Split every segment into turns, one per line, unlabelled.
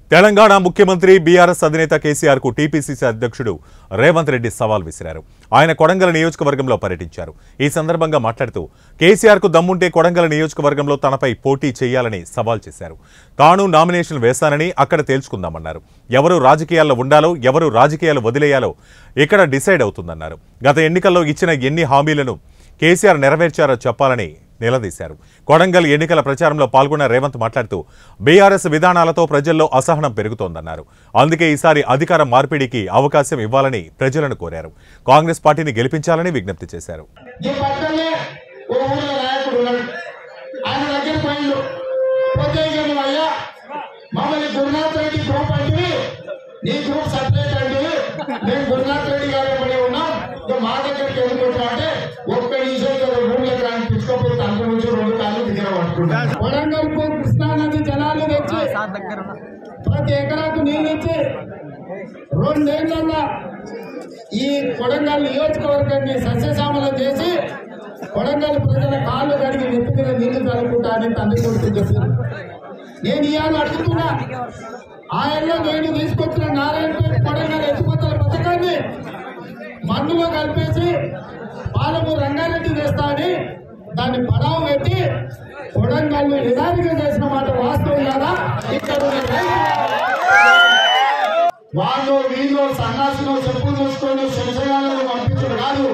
తెలంగాణ ముఖ్యమంత్రి బీఆర్ఎస్ అధినేత కేసీఆర్ కు టీపీసీసీ అధ్యక్షుడు రేవంత్ రెడ్డి సవాల్ విసిరారు ఆయన కొడంగల్ నియోజకవర్గంలో పర్యటించారు ఈ సందర్భంగా మాట్లాడుతూ కేసీఆర్ కు దమ్ముంటే కొడంగల్ నియోజకవర్గంలో తనపై పోటీ చేయాలని సవాల్ చేశారు తాను నామినేషన్ వేశానని అక్కడ తేల్చుకుందామన్నారు ఎవరు రాజకీయాల్లో ఉండాలో ఎవరు రాజకీయాలు వదిలేయాలో ఇక్కడ డిసైడ్ అవుతుందన్నారు గత ఎన్నికల్లో ఇచ్చిన ఎన్ని హామీలను కేసీఆర్ నెరవేర్చారో చెప్పాలని నిలదీశారు కొడంగల్ ఎన్నికల ప్రచారంలో పాల్గొన్న రేవంత్ మాట్లాడుతూ బీఆర్ఎస్ విధానాలతో ప్రజల్లో అసహనం పెరుగుతోందన్నారు అందుకే ఈసారి అధికార మార్పిడికి అవకాశం ఇవ్వాలని ప్రజలను కోరారు కాంగ్రెస్ పార్టీని గెలిపించాలని విజ్ఞప్తి చేశారు
ఈ పక్కనే ఓ ఊళ్ళో నాయకుడు ఉన్నాడు ఆయన దగ్గర పోయిండు పోతే ఇక నువ్వు అయ్యా మమ్మల్ని గురునాథ్ రెడ్డి గ్రూప్ అంటే నీ గ్రూప్ సపరేట్ అంటే మేము గురునాథ్ రెడ్డి గారే పడి ఉన్నాం ఇక మా దగ్గరికి వెళ్ళిపోతున్నా అంటే ఒక్క నిమిషం ఇక్కడ రూమ్ దగ్గర ఆయన పిచ్చుకోపోతే అంత నుంచి రెండు కాళ్ళు దగ్గర పట్టుకుంటాం వరంగల్ కృష్ణా నది జలాలు తెచ్చి ప్రతి ఎకరాకు నీళ్ళు ఇచ్చి రెండేళ్లలో ఈ కొడంగల్ నియోజకవర్గాన్ని సస్యశ్యామలం చేసి కొడంగల్ ప్రజల కాళ్ళు కడిగి నెత్తి మీద నీళ్లు చదువుకుంటానని తండ్రి కొడుకు చెప్పారు నేను ఇవాళ అడుగుతున్నా ఆయనలో నేను తీసుకొచ్చిన నారాయణపేట కొడంగల్ ఎత్తిపోతల పథకాన్ని మన్నులో కలిపేసి పాలము రంగారెడ్డి చేస్తా అని దాన్ని పడావు పెట్టి కొడంగల్ని నిదానిగా చేసిన మాట వాస్తవం కదా ఇక్కడ ఉన్న రైతులు వాళ్ళు వీళ్ళు సన్నాసిలో చెప్పులు చూసుకొని శంశయాలను పంపించడం కాదు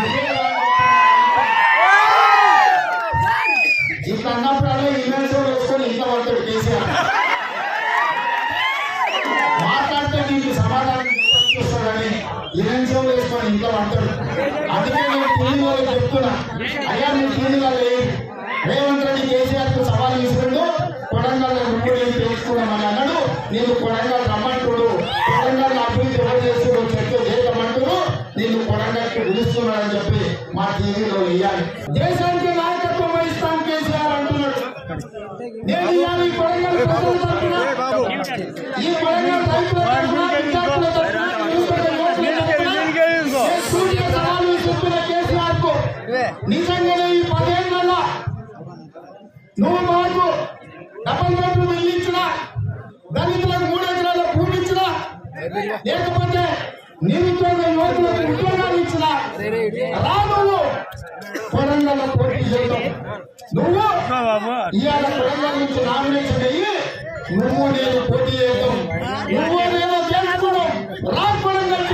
ఇట్లా అన్నప్పుడు అదే ఇమెయిల్స్ వేసుకొని ఇంట్లో పడతాడు కేసీఆర్ మాట్లాడితే నీకు సమాధానం చూస్తాడని ఇమెయిల్స్ వేసుకొని ఇంట్లో పడతాడు అందుకే నేను టీవీ వాళ్ళకి చెప్తున్నా అయ్యా నేను టీవీ వాళ్ళు రేవంత్ రెడ్డి కేసీఆర్ కు సవాల్ విసిరిండు కొడంగల్ నువ్వు నేను తెలుసుకున్నామని అన్నాడు నేను కొడంగల్ రమ్మంటుడు కొడంగల్ అభివృద్ధి ఎవరు చేస్తుడు చర్చ చేయమంటుడు నేను కొడంగల్కి పిలుస్తున్నాడని చెప్పి మా టీవీలో ఇవ్వాలి దేశానికి నాయకత్వం వహిస్తాం కేసీఆర్ అంటున్నాడు నేను ఇవాళ ఈ కొడంగల్ ప్రజల తరపున ఈ కొడంగల్ రైతుల తరపున విద్యార్థుల తరపున నిరుపేద యువకుల తరపున నేను సూర్య సవాలు విసురుతున్న కేసీఆర్ కు నిజంగానే ఈ పదేళ్లలో నువ్వు మాకు డబల్ బెడ్రూమ్ ఇల్లు ఇచ్చినా దళితులకు మూడు ఎకరాల భూమి ఇచ్చినా లేకపోతే నిరుద్యోగ యువకులకు ఉద్యోగాలు ఇచ్చినా రా నువ్వు కొడంగల్ పోటీ చేద్దాం నువ్వు ఇవాళ కొడంగల్ నుంచి నామినేషన్ అయ్యి నువ్వు నేను పోటీ చేద్దాం నువ్వు నేను చేసుకోవడం రా కొడంగల్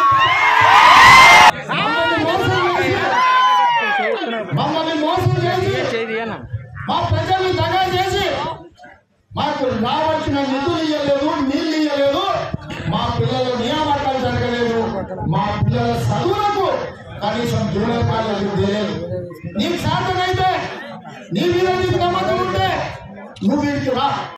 మమ్మల్ని మోసం చేసి మమ్మల్ని మోసం చేసి మా ప్రజల్ని దగా చేసి మాకు రావాల్సిన నిధులు ఇవ్వలేదు నీళ్లు ఇవ్వలేదు మా పిల్లల నియామకాలు జరగలేదు మా పిల్లల చదువులకు కనీసం జీవనోపాధి తెలియదు నీకు శాతం అయితే నీ మీద నీకు నమ్మకం ఉంటే నువ్వు ఇంటికి రా